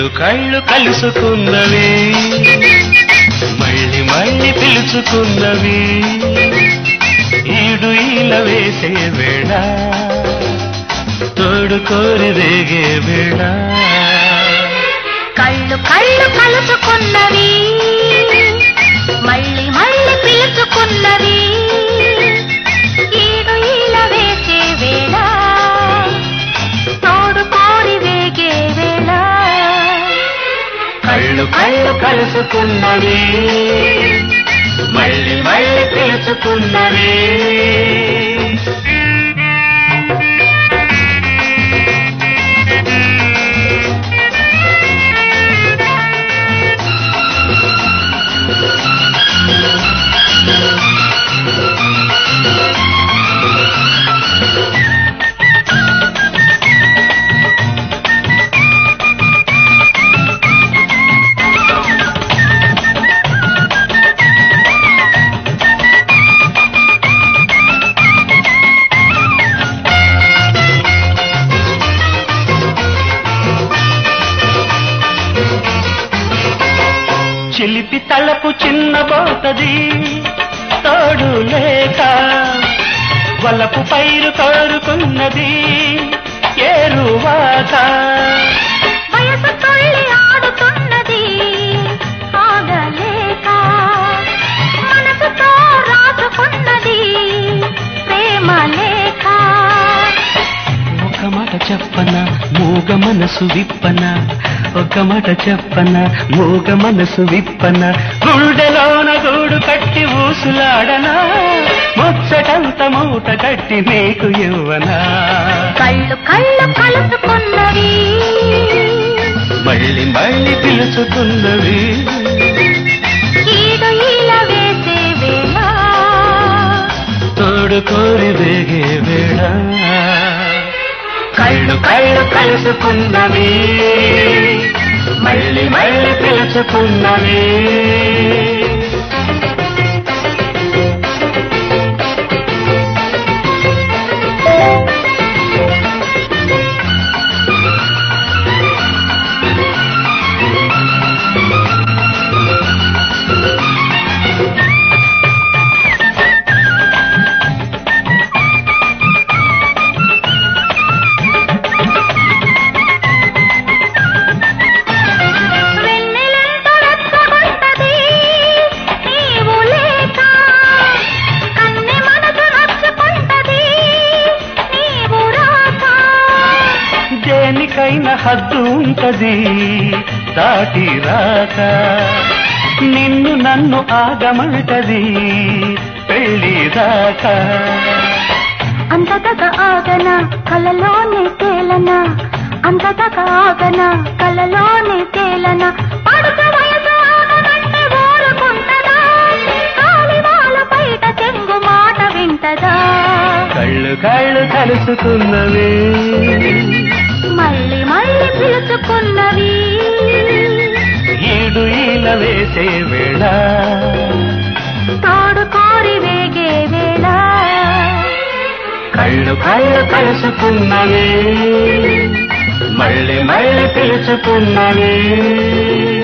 కళ్ళు కళ్ళు కలుసుకున్నవి మళ్ళీ మళ్ళీ పిలుచుకున్నవి ఈడు ఈల వేసే వేళ తోడు కోరి రేగే వేళ కళ్ళు కళ్ళు కలుసుకున్నవి మళ్ళీ మళ్ళీ పిలుచుకున్నవి ఈడు ఈల వేసే వేళ తోడు కోరి వేగే వేళ కళ్ళు కళ్ళు కలుసుకున్నవి మళ్ళీ మళ్ళీ పిలుచుకున్నవి చిలిపి తలపు చిన్నబోతది తోడు లేక వలపు పైరు కోరుకున్నది ఏరువాక వయసు తుళ్ళి ఆడుతున్నది ఆగలేక మనసుతో రాసుకున్నది ప్రేమ లేఖ ఒక మాట చెప్పన మూగ మనసు విప్పన ఒక మాట చెప్పన మూగ మనసు విప్పన గుండెలోన గూడు కట్టి ఊసులాడనా ముచ్చటంత మూట కట్టి నీకు ఇవ్వనా కళ్ళు కళ్ళు కలుసుకున్నవి మళ్ళీ మళ్ళీ పిలుచుకున్నవి ఈడు ఈల వేసే వేళ తోడు కోరి వేగే వేళ కళ్ళు కళ్ళు కలుసుకున్నవి మళ్ళీ మళ్ళీ పిలుచుకున్నవి వెన్నెలెంత రెచ్చగొట్టది నీవు లేక కన్నె మనసు నచ్చుకుంటది నీవు రాక దేనికైనా హద్దు ఉంటది దాటి రాక నిన్ను నన్ను ఆగమంటది పెళ్లి దాకా అంతదగ ఆగన కలలోనే తేలన అంతదగ ఆగన కలలోనే తేలన పడుక వయసు ఆగమంటే ఊరుకుంటదా కాలి వాళ్ళ బయట చెంగు మాట వింటదా కళ్ళు కళ్ళు కలుసుకున్నవి మళ్ళీ మళ్ళీ పిలుచుకున్నవి ఈడు ఈల వేసే వేళ తోడు కోరి వేగే వేళ కళ్ళు కళ్ళు కలుసుకున్నవి మళ్ళీ మళ్ళీ పిలుచుకున్నవి